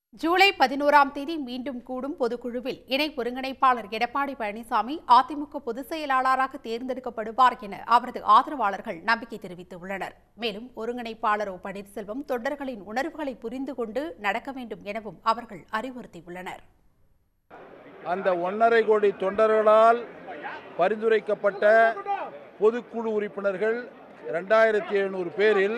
ஜூலை பதினோராம் தேதி மீண்டும் கூடும் பொதுக்குழுவில் இணை ஒருங்கிணைப்பாளர் எடப்பாடி பழனிசாமி அதிமுக பொதுச் செயலாளராக தேர்ந்தெடுக்கப்படுவார் என அவரது ஆதரவாளர்கள் நம்பிக்கை தெரிவித்துள்ளனர் மேலும் ஒருங்கிணைப்பாளர் ஓ பன்னீர்செல்வம் தொண்டர்களின் உணர்வுகளை புரிந்து கொண்டு நடக்க வேண்டும் எனவும் அவர்கள் அறிவுறுத்தியுள்ளனர் அந்த ஒன்றரை கோடி தொண்டர்களால் பரிந்துரைக்கப்பட்ட பொதுக்குழு உறுப்பினர்கள் ரெண்டாயிரத்தி எழுநூறு பேரில்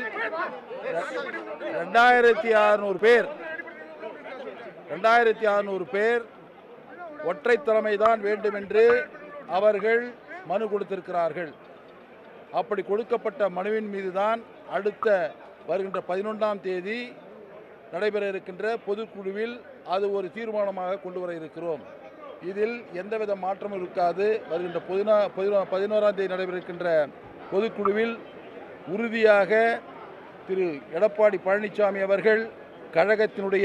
ரெண்டாயிரத்தி அறுநூறு பேர் ரெண்டாயிரத்தி அறுநூறு பேர் ஒற்றை தலைமைதான் வேண்டும் என்று அவர்கள் மனு கொடுத்திருக்கிறார்கள் அப்படி கொடுக்கப்பட்ட மனுவின் மீதுதான் அடுத்த வருகின்ற பதினொன்றாம் தேதி நடைபெற இருக்கின்ற பொதுக்குழுவில் அது ஒரு தீர்மானமாக கொண்டு வர இருக்கிறோம் இதில் எந்தவித மாற்றமும் இருக்காது வருகின்ற பதினா பதினோ பதினோராம் தேதி நடைபெற இருக்கின்ற பொதுக்குழுவில் உறுதியாக திரு எடப்பாடி பழனிசாமி அவர்கள் கழகத்தினுடைய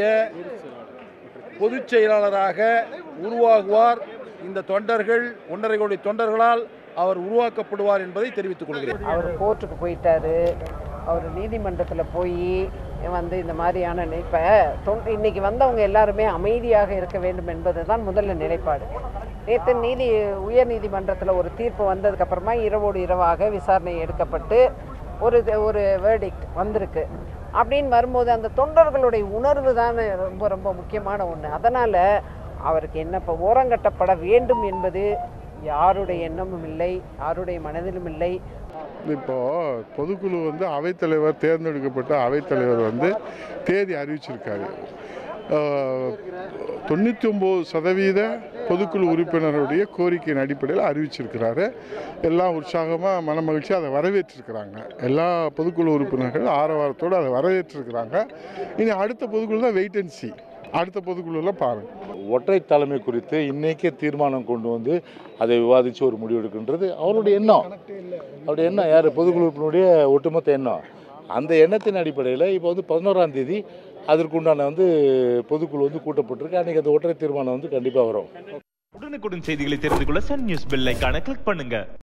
பொதுச் செயலாளராக உருவாகுவார் இந்த தொண்டர்கள் ஒன்றரை கோடி தொண்டர்களால் அவர் உருவாக்கப்படுவார் என்பதை தெரிவித்துக் கொள்கிறேன் அவர் கோர்ட்டுக்கு போயிட்டாரு அவர் நீதிமன்றத்தில் போய் வந்து இந்த மாதிரியான இப்போ தொன் இன்னைக்கு வந்தவங்க எல்லாருமே அமைதியாக இருக்க வேண்டும் என்பது தான் முதல்ல நிலைப்பாடு நேற்று நீதி உயர் நீதிமன்றத்தில் ஒரு தீர்ப்பு வந்ததுக்கப்புறமா இரவோடு இரவாக விசாரணை எடுக்கப்பட்டு ஒரு ஒரு வேர்டிக்ட் வந்திருக்கு அப்படின்னு வரும்போது அந்த தொண்டர்களுடைய உணர்வு தான் ரொம்ப ரொம்ப முக்கியமான ஒன்று அதனால் அவருக்கு என்ன இப்போ ஓரங்கட்டப்பட வேண்டும் என்பது யாருடைய எண்ணமும் இல்லை யாருடைய மனதிலும் இல்லை இப்போ பொதுக்குழு வந்து அவைத்தலைவர் தேர்ந்தெடுக்கப்பட்ட அவைத்தலைவர் வந்து தேதி அறிவிச்சிருக்காரு தொண்ணூற்றி ஒம்பது சதவீத பொதுக்குழு உறுப்பினருடைய கோரிக்கையின் அடிப்படையில் அறிவிச்சிருக்கிறாரு எல்லாம் உற்சாகமாக மனமகிழ்ச்சி அதை வரவேற்றிருக்கிறாங்க எல்லா பொதுக்குழு உறுப்பினர்கள் ஆரவாரத்தோடு அதை வரவேற்றிருக்கிறாங்க இனி அடுத்த பொதுக்குழு தான் வெயிட் அண்ட் சி அடுத்த பொதுக்குழுவில் பாருங்கள் ஒற்றை தலைமை குறித்து இன்னைக்கே தீர்மானம் கொண்டு வந்து அதை விவாதித்து ஒரு முடிவு எடுக்கின்றது அவருடைய எண்ணம் அவருடைய எண்ணம் யார் பொதுக்குழு உறுப்பினருடைய ஒட்டுமொத்த எண்ணம் அந்த எண்ணத்தின் அடிப்படையில் இப்போ வந்து பதினோராம் தேதி அதற்குண்டான வந்து பொதுக்குழு வந்து கூட்டப்பட்டிருக்கு அன்றைக்கி அந்த ஒற்றை தீர்மானம் வந்து கண்டிப்பாக வரும் உடனுக்குடன் செய்திகளை தெரிந்து கொள்ள சன் நியூஸ் பெல் ஐகானை கிளிக் பண்ணுங்க